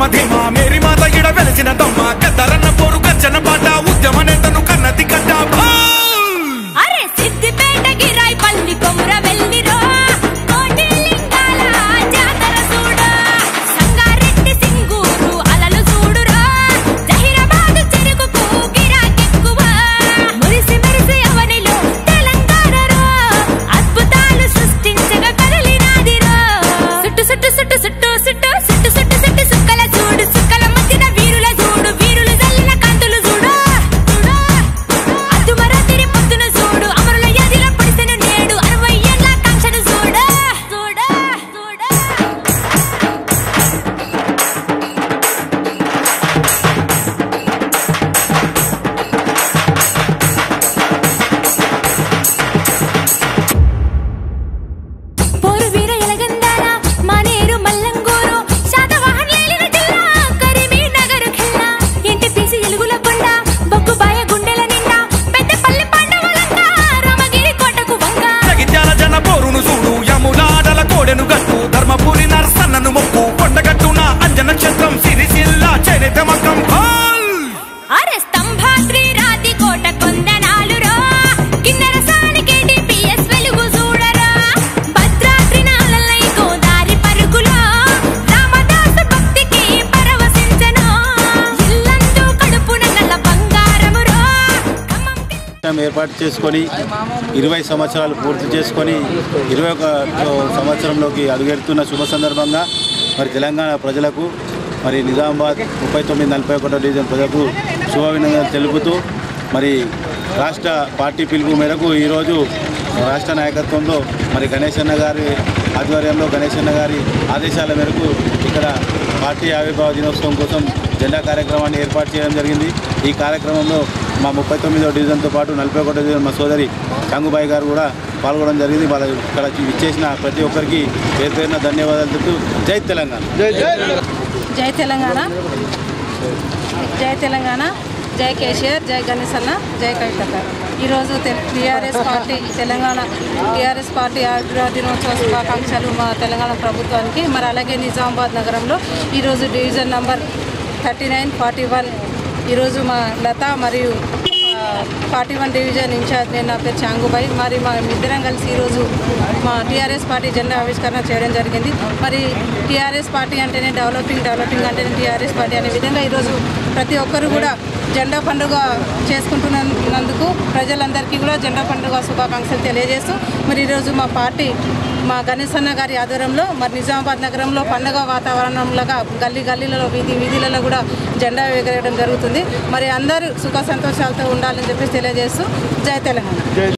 ధీమా మేరీ మాత ఇడ వెలిసిన దమ్మ గద్దరన్న పోరు గర్జన పాట ఉద్యమ నేతను కన్నది కట్ట అరే సిద్దిపేట గిరాయి పల్లి కొముర వెళ్ళిరో కోటి లింగాల జాతర చూడు సంగారెడ్డి సింగూరు అలలు చూడురో జహీరాబాద్ చెరుకుకు గిరాకెక్కువ మురిసి మెరిసి అవనిలో తెలంగాణరో అద్భుతాలు సృష్టించగా కదలినాదిరో సుట్టు సుట్టు సుట్టు సుట్టు సుట్టు సుట్టు సుట్టు సుట్టు సుక్కల చూడు సుక్కల మధ్యన వీరుల చూడు వీరులు జల్లిన కాంతులు చూడు చూడు అద్దుమరాతిరి పొద్దున చూడు అమరుల యాదిలో పడిసెను నేడు అరవై ఏళ్ళ కాంక్షను చూడు చూడు చూడు పోరు వీర ఎలగందాల మానేరు మల్లంగూరు శాతవాహన్ లేలిన జిల్లా కరీంనగర్ ఖిల్లా ఇంటి తీసి ఎలుగుల కొండ బొగ్గుబాయ గుండెల నిండా పెద్దపల్లి పాండవులంగా రామగిరి కోటకు వంగ జగిత్యాల జన పోరును చూడు యములాడల కోడెను గట్టు ధర్మపురి నరసన్నను మొక్కు కొండగట్టున అంజన క్షేత్రం సిరిసిల్ల చేనేత మకం అరే స్తంభాద్రి రాతి కోట కొందనాలు రో కిన్నెర సానికి డిపిఎస్ వెలుగు చూడరా భద్రాద్రి నాలలై గోదారి పరుగులో రామదాసు భక్తికి పరవశించను ఇల్లందు కడుపున గల బంగారము రో ఖమ్మం చట్టం ఏర్పాటు చేసుకొని ఇరవై సంవత్సరాలు పూర్తి చేసుకొని ఇరవై ఒక సంవత్సరంలోకి అడుగెడుతున్న శుభ సందర్భంగా మరి తెలంగాణ ప్రజలకు మరి నిజామాబాద్ ముప్పై తొమ్మిది నలభై ఒకటో డివిజన్ ప్రజలకు శుభాభినందనలు తెలుపుతూ మరి రాష్ట్ర పార్టీ పిలుపు మేరకు ఈరోజు రాష్ట్ర నాయకత్వంలో మరి గణేష్ అన్న గారి ఆధ్వర్యంలో గణేష్ అన్న గారి ఆదేశాల మేరకు ఇక్కడ పార్టీ ఆవిర్భావ దినోత్సవం కోసం జెండా కార్యక్రమాన్ని ఏర్పాటు చేయడం జరిగింది ఈ కార్యక్రమంలో మా ముప్పై తొమ్మిదో డివిజన్తో పాటు నలభై ఒకటో డివిజన్ మా సోదరి గంగుబాయి గారు కూడా పాల్గొనడం జరిగింది వాళ్ళ ఇక్కడ ఇచ్చేసిన ప్రతి ఒక్కరికి పేరు పేరున ధన్యవాదాలు చెప్తూ జై తెలంగాణ జై తెలంగాణ జై తెలంగాణ జై కేసీఆర్ జై గణేష్ అన్న జై కవితక్క ఈరోజు TRS party Telangana TRS party ఆవిర్భావ దినోత్సవ శుభాకాంక్షలు మా తెలంగాణ ప్రభుత్వానికి మరి అలాగే నిజామాబాద్ నగరంలో ఈరోజు division number thirty nine forty one ఈరోజు మా లత మరియు ఫార్టీ వన్ డివిజన్ ఇన్ఛార్జ్ నేను నా పేరు చాంగుబాయి మరి మా ఇద్దరం కలిసి ఈరోజు మా టీఆర్ఎస్ పార్టీ జెండా ఆవిష్కరణ చేయడం జరిగింది మరి టీఆర్ఎస్ పార్టీ అంటేనే డెవలపింగ్ డెవలపింగ్ అంటేనే టీఆర్ఎస్ పార్టీ అనే విధంగా ఈరోజు ప్రతి ఒక్కరు కూడా జెండా పండుగ చేసుకుంటున్నందుకు ప్రజలందరికీ కూడా జెండా పండుగ శుభాకాంక్షలు తెలియజేస్తూ మరి ఈరోజు మా పార్టీ మా గణేశ్ అన్న గారి ఆధ్వర్యంలో మరి నిజామాబాద్ నగరంలో పండుగ వాతావరణంలాగా గల్లీ గల్లీలలో వీధి వీధులలో కూడా జెండా ఎగరేయడం జరుగుతుంది మరి అందరూ సుఖ సంతోషాలతో ఉండాలని చెప్పేసి తెలియజేస్తూ జై తెలంగాణ